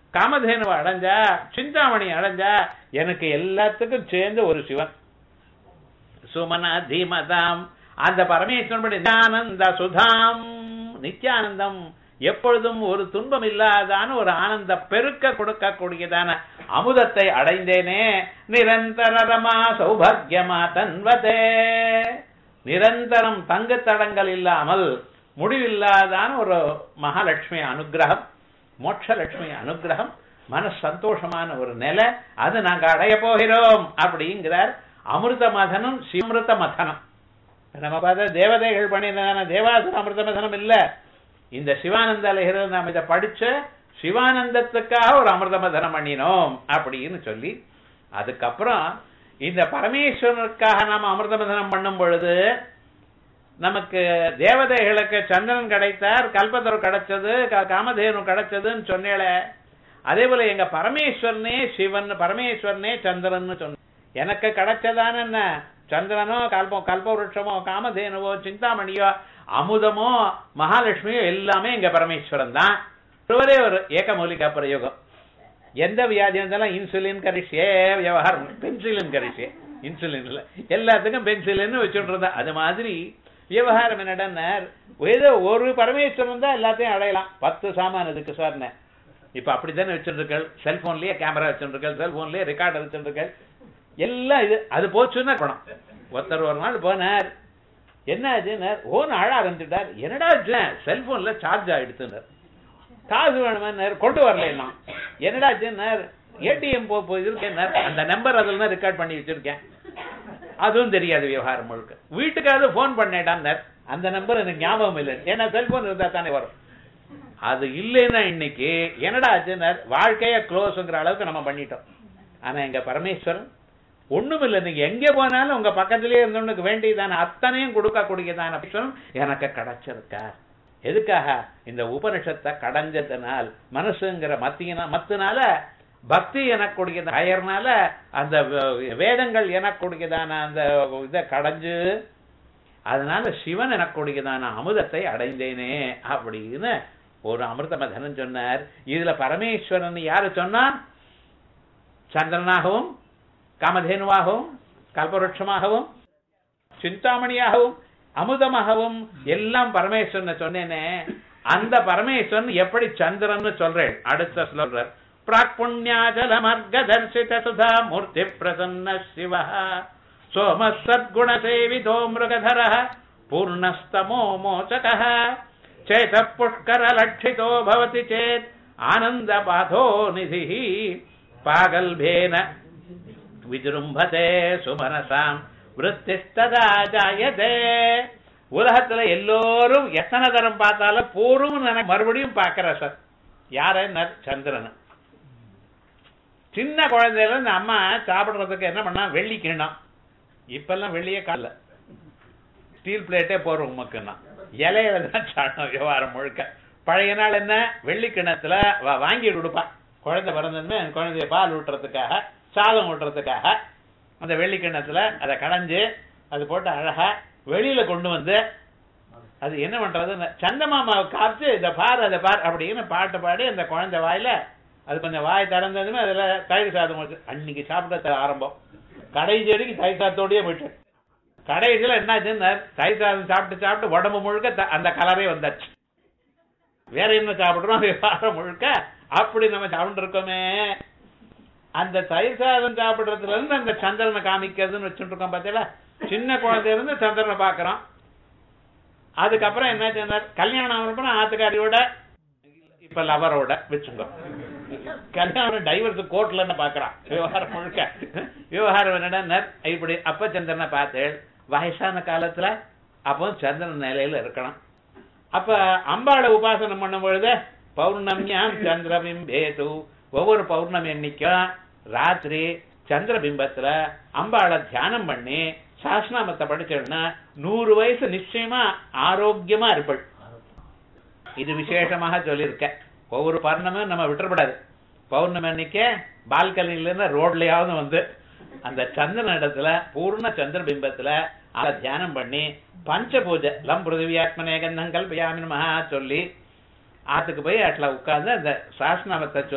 காமதேனுவை அடைஞ்சா சிந்தாமணி அடைஞ்சா எனக்கு எல்லாத்துக்கும் சேர்ந்து ஒரு சிவன் சுமன தீமதாம் அந்த பரமேஸ்வரன் நித்யானந்த சுதாம் நித்யானந்தம் எப்பொழுதும் ஒரு துன்பம் இல்லாதான ஒரு ஆனந்த பெருக்க கொடுக்கக்கூடியதான அமுதத்தை அடைந்தேனே நிரந்தரமா சௌபாகியமா தன்வதே நிரந்தரம் தங்கு தடங்கள் இல்லாமல் முடிவில்லாதான ஒரு மகாலட்சுமி அனுகிரகம் மோட்சலட்சுமி அனுகிரகம் மன சந்தோஷமான ஒரு நிலை அது நாங்க அடைய போகிறோம் அப்படிங்கிறார் அமிர்த மதனம் சிமிருத மதனம் நம்ம பார்த்தா தேவதைகள் பண்ணியிருந்தான தேவாசுர அமிர்த மதனம் இல்ல இந்த சிவானந்த லஹிரில் நாம் இதை படிச்ச சிவானந்தத்துக்காக ஒரு அமிர்த மதனம் பண்ணினோம் அப்படின்னு சொல்லி அதுக்கப்புறம் இந்த பரமேஸ்வரனுக்காக நாம் அமிர்த மதனம் பண்ணும் பொழுது நமக்கு தேவதைகளுக்கு சந்திரன் கிடைத்தார் கல்பத்தரு கிடைச்சது க- காமதேனு கிடைச்சதுன்னு சொன்னேளே அதே போல எங்க பரமேஸ்வரனே சிவன் பரமேஸ்வரனே சந்திரன் சொன்ன எனக்கு கிடைச்சதான என்ன சந்திரனோ கல்பம் கல்பவருஷமோ காமதேனுவோ சிந்தாமணியோ அமுதமோ மகாலட்சுமியோ எல்லாமே எங்க பரமேஸ்வரன் தான் ஒரே ஒரு ஏகமூலிகா பிரயோகம் எந்த வியாதி இருந்தாலும் இன்சுலின் கரிசியே விவகாரம் பென்சிலின் கரிசியே இன்சுலின் இல்ல எல்லாத்துக்கும் பென்சிலின் வச்சுட்டு இருந்தா அது மாதிரி விவகாரம் என்னடா ஏதோ ஒரு பரமேஸ்வரன் தான் எல்லாத்தையும் அடையலாம் பத்து சாமான் இதுக்கு சார்னேன் இப்ப அப்படித்தானே வச்சிருக்கீர்கள் செல்போன்லயே கேமரா வச்சிருக்கீர்கள் செல்போன்லயே ரெக்கார்டர் வச்சிருக்கீர்கள் எல்லாம் இது அது போச்சுன்னா குணம் ஒருத்தர் ஒரு நாள் போனார் என்ன ஆச்சுன்னார் ஓன்னு அழ ஆரம்பிச்சுட்டார் என்னடா செல்போன்ல சார்ஜ் ஆயிடுத்துனார் காசு வேணுமான்னார் கொண்டு வரலாம் என்னடா ஆச்சுன்னார் ஏடிஎம் போ போயிருக்கேன் அந்த நம்பர் அதில் தான் ரெக்கார்ட் பண்ணி வச்சிருக்கேன் அதுவும் தெரியாது விவகாரம் முழுக்க வீட்டுக்காவது ஃபோன் பண்ணேடான்னார் அந்த நம்பர் எனக்கு ஞாபகம் இல்லை ஏன்னா செல்போன் இருந்தா தானே வரும் அது இல்லைன்னா இன்னைக்கு என்னடா ஆச்சுன்னார் வாழ்க்கைய க்ளோஸ்ங்கிற அளவுக்கு நம்ம பண்ணிட்டோம் ஆனா எங்க பரமேஸ்வரன் ஒண்ணும் இல்லை நீங்க எங்க போனாலும் உங்க பக்கத்திலேயே இருந்தவனுக்கு வேண்டியதான அத்தனையும் கொடுக்க கூடியதான பரமேஸ்வரன் எனக்கு கிடைச்சிருக்கார் எதுக்காக இந்த உபனிஷத்தை கடைஞ்சதுனால் மனசுங்கிற மத்தியினா மத்தினால பக்தி எனக்கூடிய அயர்னால அந்த வே- வேதங்கள் எனக்கூடியதான அந்த இதை கடைஞ்சு அதனால சிவன் எனக்கூடியதான அமுதத்தை அடைந்தேனே அப்படின்னு ஒரு அமிர்தமதனன் சொன்னார் இதுல பரமேஸ்வரன் யாரு சொன்னா சந்திரனாகவும் காமதேனுவாகவும் கல்பவருஷமாகவும் சிந்தாமணியாகவும் அமுதமாகவும் எல்லாம் பரமேஸ்வரனை சொன்னேனே அந்த பரமேஸ்வரன் எப்படி சந்திரன்னு சொல்றேன் அடுத்த சொல்றார் பிராக் புண்ணியாஜல மர்க தர்சித சுதா மூர்த்தி பிரசன்ன சிவ சோம சத்குண சேவிதோ மிருகதர பூர்ணஸ்தமோ மோச்சக சேத புஷ்கர லட்சிதோ பவதி சேத் ஆனந்த பாதோ நிதி பாகல்பேன விஜృంభతే சுமனசாம் விருத்திஸ்ததா ஜாயதே உலகத்துல எல்லோரும் எத்தனை தரம் பார்த்தாலும் பூர்வம் எனக்கு மறுபடியும் பார்க்கிற சார் யார சந்திரன் சின்ன குழந்தையில இருந்து அம்மா சாப்பிடுறதுக்கு என்ன பண்ணா வெள்ளி கிண்ணம் இப்பெல்லாம் வெள்ளியே கால ஸ்டீல் பிளேட்டே போறோம் உமக்குன்னா இலையில தான் சாப்பிடும் விவகாரம் முழுக்க பழைய நாள் என்ன வெள்ளி கிண்ணத்துல வா- வாங்கி கொடுப்பா குழந்தை பிறந்ததுமே அந்த குழந்தைய பால் ஊட்டுறதுக்காக சாதம் ஊட்டுறதுக்காக அந்த வெள்ளி கிண்ணத்துல அதை கடைஞ்சு அது போட்டு அழகா வெளியில கொண்டு வந்து அது என்ன பண்றது சந்தமாமாவை காத்து இதை பார் அதை பார் அப்படின்னு பாட்டு பாடி அந்த குழந்தை வாயில அது கொஞ்சம் வாய் திறந்ததுமே அதுல தயிர் சாதம் வச்சு அன்னைக்கு சாப்பிட ஆரம்பம் கடைசி வரைக்கும் தயிர் சாதத்தோடயே போயிட்டு கடைசியில என்னாச்சுன்னா தயிர் சாதம் சாப்பிட்டு சாப்பிட்டு உடம்பு முழுக்க த- அந்த கலரே வந்தாச்சு வேற என்ன சாப்பிடுறோம் விவகாரம் முழுக்க அப்படி நம்ம சாப்பிட்டு இருக்கோமே அந்த தயிர் சாதம் சாப்பிடுறதுல இருந்து அந்த சந்திரனை காமிக்கிறதுன்னு வச்சுட்டு இருக்கோம் பார்த்தீங்களா சின்ன குழந்தையில இருந்து சந்திரனை பார்க்கறோம் அதுக்கப்புறம் என்ன சொன்னார் கல்யாணம் ஆகிறப்ப ஆத்துக்காரியோட இப்ப லவரோட வச்சுங்க கல்யாணம் டைவர்ஸ் கோர்ட்ல என்ன பாக்குறான் விவகாரம் முழுக்க விவகாரம் என்னடா இப்படி அப்ப சந்திரனை பார்த்தேன் வயசான காலத்துல அப்போ சந்திரன் நிலையில இருக்கணும் அப்ப அம்பாளை உபாசனம் பண்ணும் பொழுது பௌர்ணமியாம் சந்திரபிம்பேது ஒவ்வொரு பௌர்ணமி அன்னைக்கும் ராத்திரி சந்திரபிம்பத்துல அம்பாளை தியானம் பண்ணி சாஸ்நாமத்தை படிச்சோம்னா நூறு வயசு நிச்சயமா ஆரோக்கியமா இருப்பள் இது விசேஷமாக சொல்லியிருக்க ஒவ்வொரு பௌர்ணமும் நம்ம விட்டுறப்படாது பௌர்ணமி அன்னைக்கு பால்கனில இருந்து ரோட்லயாவது வந்து அந்த சந்திரன் இடத்துல பூர்ண சந்திர பிம்பத்துல அதை தியானம் பண்ணி பஞ்ச பூஜை லம் பிருத்திவியாத்மனே கந்தம் கல்பயாமின் மகா சொல்லி ஆத்துக்கு போய் அட்ல உட்கார்ந்து அந்த சாஸ்நாமத்தை சொல்லி